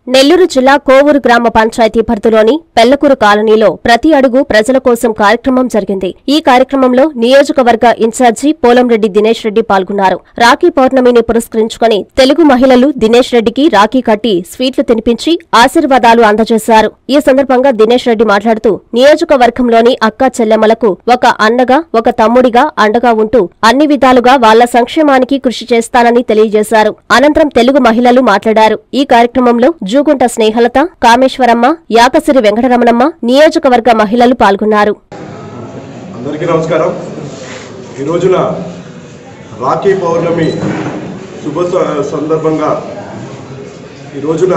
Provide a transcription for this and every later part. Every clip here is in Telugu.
నెల్లూరు జిల్లా కోవూరు గ్రామ పంచాయతీ పరిధిలోని పెళ్లకూరు కాలనీలో ప్రతి అడుగు ప్రజల కోసం కార్యక్రమం జరిగింది ఈ కార్యక్రమంలో నియోజకవర్గ ఇన్ఛార్జి పోలంరెడ్డి దినేష్ రెడ్డి పాల్గొన్నారు రాఖీ పౌర్ణమిని పురస్కరించుకుని తెలుగు మహిళలు దినేష్ రెడ్డికి రాఖీ కట్టి స్వీట్లు తినిపించి ఆశీర్వాదాలు అందజేశారు ఈ సందర్భంగా దినేష్ రెడ్డి మాట్లాడుతూ నియోజకవర్గంలోని అక్కా చెల్లెమ్మలకు ఒక అన్నగా ఒక తమ్ముడిగా అండగా ఉంటూ అన్ని విధాలుగా వాళ్ల సంక్షేమానికి కృషి చేస్తానని తెలియజేశారు అనంతరం తెలుగు మహిళలు మాట్లాడారు ఈ కార్యక్రమంలో జూగుంట స్నేహలత కామేశ్వరమ్మ యాకసిరి వెంకటరమణమ్మ నియోజకవర్గ మహిళలు పాల్గొన్నారు అందరికీ నమస్కారం ఈ రోజున రాఖీ పౌర్ణమి శుభ స- సందర్భంగా ఈ రోజున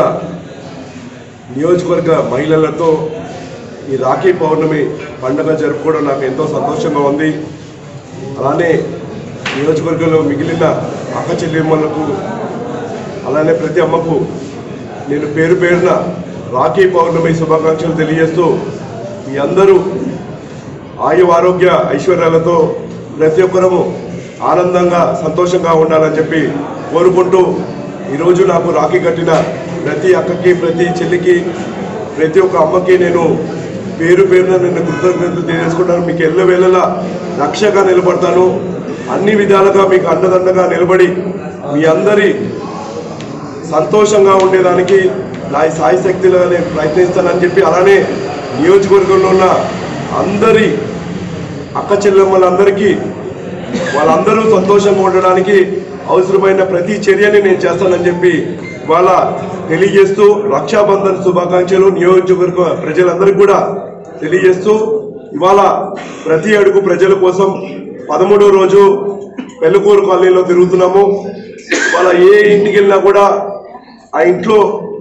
నియోజకవర్గ మహిళలతో ఈ రాఖీ పౌర్ణమి పండుగ జరుపుకోవడం నాకు ఎంతో సంతోషంగా ఉంది అలానే నియోజకవర్గంలో మిగిలిన అక్క చెల్లెమ్మలకు అలానే ప్రతి అమ్మకు నేను పేరు పేరున రాఖీ పౌర్ణమి శుభాకాంక్షలు తెలియజేస్తూ మీ అందరూ ఆయు ఆరోగ్య ఐశ్వర్యాలతో ప్రతి ఒక్కరము ఆనందంగా సంతోషంగా ఉండాలని చెప్పి కోరుకుంటూ ఈరోజు నాకు రాఖీ కట్టిన ప్రతి అక్కకి ప్రతి చెల్లికి ప్రతి ఒక్క అమ్మకి నేను పేరు పేరున నేను కృతజ్ఞతలు తెలియజేసుకుంటాను మీకు ఎల్లవేళలా రక్షగా నిలబడతాను అన్ని విధాలుగా మీకు అండదండగా నిలబడి మీ అందరి సంతోషంగా ఉండేదానికి నా ఈ సాయి శక్తిలో నేను ప్రయత్నిస్తానని చెప్పి అలానే నియోజకవర్గంలో ఉన్న అందరి అక్క చెల్లెమ్మలందరికీ వాళ్ళందరూ సంతోషంగా ఉండడానికి అవసరమైన ప్రతి చర్యని నేను చేస్తానని చెప్పి ఇవాళ తెలియజేస్తూ రక్షాబంధన్ శుభాకాంక్షలు నియోజకవర్గ ప్రజలందరికీ కూడా తెలియజేస్తూ ఇవాళ ప్రతి అడుగు ప్రజల కోసం పదమూడో రోజు పెళ్ళకూరు కాలనీలో తిరుగుతున్నాము వాళ్ళ ఏ ఇంటికి వెళ్ళినా కూడా ఆ ఇంట్లో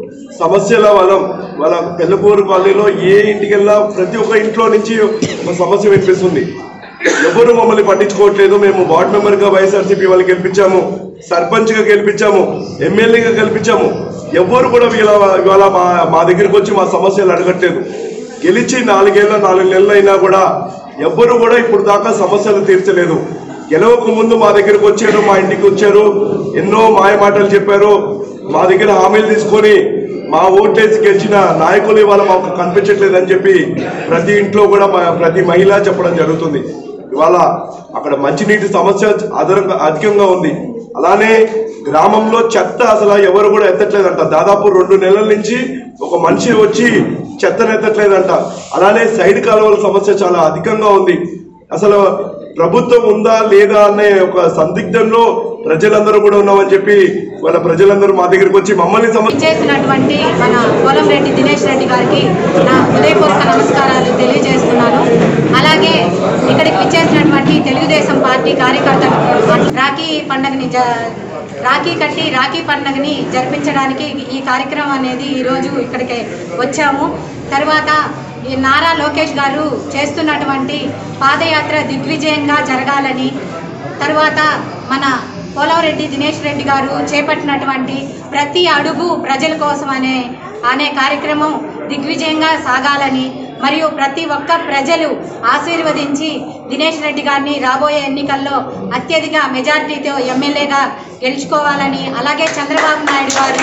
సమస్యల వల్ల వాళ్ళ పెళ్ళకూరు కాలనీలో ఏ ఇంటికి వెళ్ళినా ప్రతి ఒక్క ఇంట్లో నుంచి ఒక సమస్య వినిపిస్తుంది ఎవరు మమ్మల్ని పట్టించుకోవట్లేదు మేము వార్డ్ మెంబర్గా వైఎస్ఆర్సీపీ వాళ్ళు గెలిపించాము సర్పంచ్గా గెలిపించాము ఎమ్మెల్యేగా గెలిపించాము ఎవ్వరు కూడా వీళ్ళ ఇవాళ మా మా దగ్గరికి వచ్చి మా సమస్యలు అడగట్లేదు గెలిచి నాలుగేళ్ళ నాలుగు నెలలు అయినా కూడా ఎవ్వరు కూడా ఇప్పుడు దాకా సమస్యలు తీర్చలేదు గెలవక ముందు మా దగ్గరకు వచ్చారు మా ఇంటికి వచ్చారు ఎన్నో మాయ మాటలు చెప్పారు మా దగ్గర హామీలు తీసుకొని మా ఓట్లేసి గెలిచిన నాయకులు ఇవాళ మాకు కనిపించట్లేదు అని చెప్పి ప్రతి ఇంట్లో కూడా మా ప్రతి మహిళ చెప్పడం జరుగుతుంది ఇవాళ అక్కడ మంచినీటి సమస్య అదనంగా అధికంగా ఉంది అలానే గ్రామంలో చెత్త అసలు ఎవరు కూడా ఎత్తట్లేదంట దాదాపు రెండు నెలల నుంచి ఒక మనిషి వచ్చి చెత్తను ఎత్తట్లేదంట అలానే సైడ్ కాలువల సమస్య చాలా అధికంగా ఉంది అసలు ప్రభుత్వం ఉందా లేదా అనే ఒక సందిగ్ధంలో ప్రజలందరూ కూడా ఉన్నామని చెప్పి వాళ్ళ ప్రజలందరూ మా దగ్గరికి వచ్చి మమ్మల్ని సమస్య చేసినటువంటి మన పోలంరెడ్డి దినేష్ రెడ్డి గారికి నా హృదయపూర్వక నమస్కారాలు తెలియజేస్తున్నాను అలాగే ఇక్కడికి విచ్చేసినటువంటి తెలుగుదేశం పార్టీ కార్యకర్తలు రాఖీ పండుగని జ రాఖీ కట్టి రాఖీ పండుగని జరిపించడానికి ఈ కార్యక్రమం అనేది ఈరోజు ఇక్కడికి వచ్చాము తర్వాత ఈ నారా లోకేష్ గారు చేస్తున్నటువంటి పాదయాత్ర దిగ్విజయంగా జరగాలని తర్వాత మన పోలవరెడ్డి దినేష్ రెడ్డి గారు చేపట్టినటువంటి ప్రతి అడుగు ప్రజల కోసం అనే అనే కార్యక్రమం దిగ్విజయంగా సాగాలని మరియు ప్రతి ఒక్క ప్రజలు ఆశీర్వదించి దినేష్ రెడ్డి గారిని రాబోయే ఎన్నికల్లో అత్యధిక మెజార్టీతో ఎమ్మెల్యేగా గెలుచుకోవాలని అలాగే చంద్రబాబు నాయుడు గారు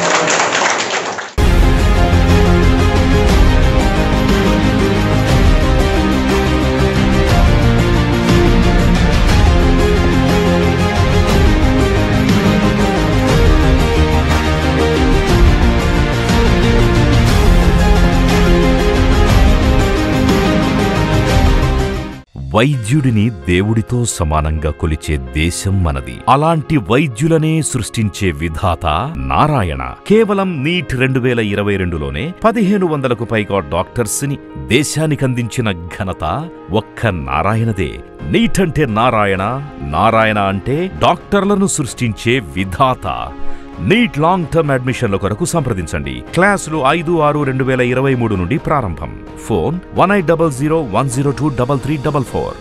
వైద్యుడిని దేవుడితో సమానంగా కొలిచే దేశం మనది అలాంటి వైద్యులనే సృష్టించే విధాత నారాయణ కేవలం నీట్ రెండు వేల ఇరవై రెండులోనే పదిహేను వందలకు పైగా డాక్టర్స్ ని దేశానికందించిన ఘనత ఒక్క నారాయణదే నీట్ అంటే నారాయణ నారాయణ అంటే డాక్టర్లను సృష్టించే విధాత నీట్ లాంగ్ టర్మ్ అడ్మిషన్ల కొరకు సంప్రదించండి క్లాసులు ఐదు ఆరు రెండు వేల ఇరవై మూడు నుండి ప్రారంభం phone one eight double zero one zero two double three double four